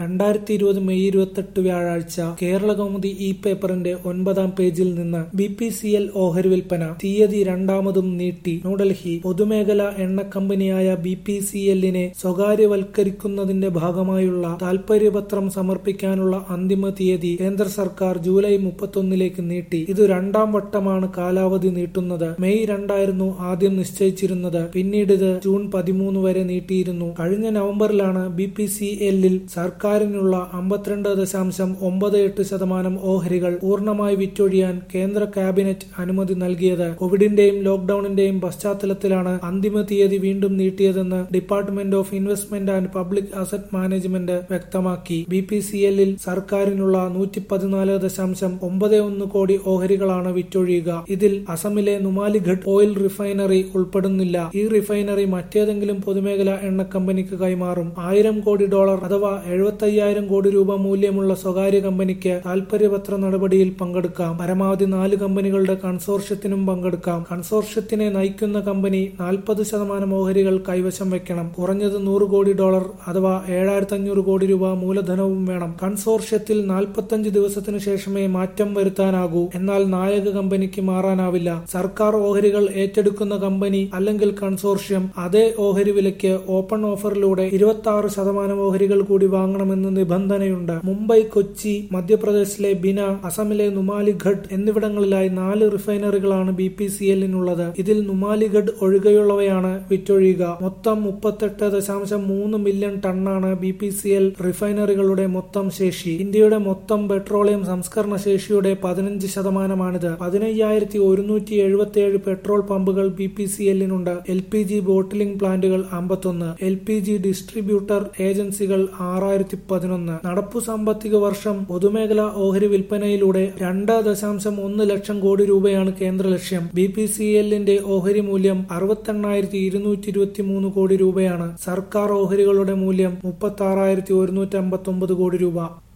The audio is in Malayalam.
രണ്ടായിരത്തി ഇരുപത് മെയ് ഇരുപത്തെട്ട് വ്യാഴാഴ്ച കേരളകൗമുദി ഇ പേപ്പറിന്റെ ഒൻപതാം പേജിൽ നിന്ന് ബി പി സി എൽ ഓഹരി വിൽപ്പന തീയതി രണ്ടാമതും നീട്ടി ന്യൂഡൽഹി പൊതുമേഖലാ എണ്ണ കമ്പനിയായ ബി പി സി എല്ലിനെ സ്വകാര്യവൽക്കരിക്കുന്നതിന്റെ ഭാഗമായുള്ള താൽപര്യപത്രം സമർപ്പിക്കാനുള്ള അന്തിമ തീയതി കേന്ദ്ര സർക്കാർ ജൂലൈ മുപ്പത്തൊന്നിലേക്ക് നീട്ടി ഇത് രണ്ടാം വട്ടമാണ് കാലാവധി നീട്ടുന്നത് മെയ് രണ്ടായിരുന്നു ആദ്യം നിശ്ചയിച്ചിരുന്നത് പിന്നീട് ഇത് ജൂൺ പതിമൂന്ന് വരെ നീട്ടിയിരുന്നു കഴിഞ്ഞ നവംബറിലാണ് ബി പി സി എല്ലിൽ സർക്കാരിനുള്ള അമ്പത്തിരണ്ട് ദശാംശം ഒമ്പത് എട്ട് ശതമാനം ഓഹരികൾ പൂർണ്ണമായി വിറ്റൊഴിയാൻ കേന്ദ്ര ക്യാബിനറ്റ് അനുമതി നൽകിയത് കോവിഡിന്റെയും ലോക്ഡൌണിന്റെയും പശ്ചാത്തലത്തിലാണ് അന്തിമ തീയതി വീണ്ടും നീട്ടിയതെന്ന് department of investment and public asset management വ്യക്തമാക്കി ബി പി സി എല്ലിൽ സർക്കാരിനുള്ള നൂറ്റി പതിനാല് ദശാംശം ഒമ്പത് ഒന്ന് കോടി ഓഹരികളാണ് വിറ്റൊഴിയുക ഇതിൽ അസമിലെ നുമാലിഘട്ട് ഓയിൽ റിഫൈനറി ഉൾപ്പെടുന്നില്ല ഈ റിഫൈനറി മറ്റേതെങ്കിലും പൊതുമേഖലാ എണ്ണ കമ്പനിക്ക് കൈമാറും ആയിരം കോടി ഡോളർ അഥവാ എഴുപത്തയ്യായിരം കോടി രൂപ മൂല്യമുള്ള സ്വകാര്യ കമ്പനിക്ക് താൽപര്യപത്ര നടപടിയിൽ പങ്കെടുക്കാം പരമാവധി നാല് കമ്പനികളുടെ കൺസോർഷ്യത്തിനും പങ്കെടുക്കാം കൺസോർഷ്യത്തിനെ നയിക്കുന്ന കമ്പനി നാൽപ്പത് ശതമാനം ഓഹരികൾ കൈവശം വെക്കണം കുറഞ്ഞത് നൂറ് കോടി ഡോളർ അഥവാ ഏഴായിരത്തി അഞ്ഞൂറ് കോടി രൂപ മൂലധനവും വേണം കൺസോർഷ്യത്തിൽ നാൽപ്പത്തഞ്ച് ദിവസത്തിനു ശേഷമേ മാറ്റം വരുത്താനാകൂ എന്നാൽ നായക കമ്പനിക്ക് മാറാനാവില്ല സർക്കാർ ഓഹരികൾ ഏറ്റെടുക്കുന്ന കമ്പനി അല്ലെങ്കിൽ കൺസോർഷ്യം അതേ ഓഹരി വിലയ്ക്ക് ഓപ്പൺ ഓഫറിലൂടെ ഇരുപത്തി ആറ് ശതമാനം ഓഹരികൾ കൂടി വാങ്ങണമെന്ന് നിബന്ധനയുണ്ട് മുംബൈ കൊച്ചി മധ്യപ്രദേശിലെ ബിന അസമിലെ നുമാലിഘട്ട് എന്നിവിടങ്ങളിലായി നാല് റിഫൈനറികളാണ് ബി പി സി എല്ലിനുള്ളത് ഇതിൽ നുമാലിഘട്ട് ഒഴികെയുള്ളവയാണ് വിറ്റൊഴിയുക മൊത്തം മുപ്പത്തെട്ട് ദശാംശം മൂന്ന് മില്യൺ ടണ്ണാണ് ബി പി സി എൽ റിഫൈനറികളുടെ മൊത്തം ശേഷി ഇന്ത്യയുടെ മൊത്തം പെട്രോളിയം സംസ്കരണ ശേഷിയുടെ പതിനഞ്ച് ശതമാനമാണിത് പതിനയ്യായിരത്തി ഒരുന്നൂറ്റി എഴുപത്തി ഏഴ് പെട്രോൾ പമ്പുകൾ ബി പി സി എല്ലിനുണ്ട് എൽ പി ജി ബോട്ടിലിംഗ് പ്ലാന്റുകൾ അമ്പത്തൊന്ന് എൽ പി ജി ഡിസ്ട്രിബ്യൂട്ടർ ഏജൻസികൾ ആറായിരത്തി പതിനൊന്ന് നടപ്പു സാമ്പത്തിക വർഷം പൊതുമേഖലാ ഓഹരി വിൽപ്പനയിലൂടെ രണ്ട് ദശാംശം ഒന്ന് ലക്ഷം കോടി രൂപയാണ് കേന്ദ്ര ലക്ഷ്യം ബി പി സി എല്ലിന്റെ ഓഹരി മൂല്യം അറുപത്തെണ്ണായിരത്തി ഇരുന്നൂറ്റി ഇരുപത്തി മൂന്ന് കോടി രൂപയാണ് സർക്കാർ ഓഹരികളുടെ മൂല്യം മുപ്പത്തി ആറായിരത്തി ഒരുന്നൂറ്റി അമ്പത്തി ഒമ്പത് കോടി രൂപ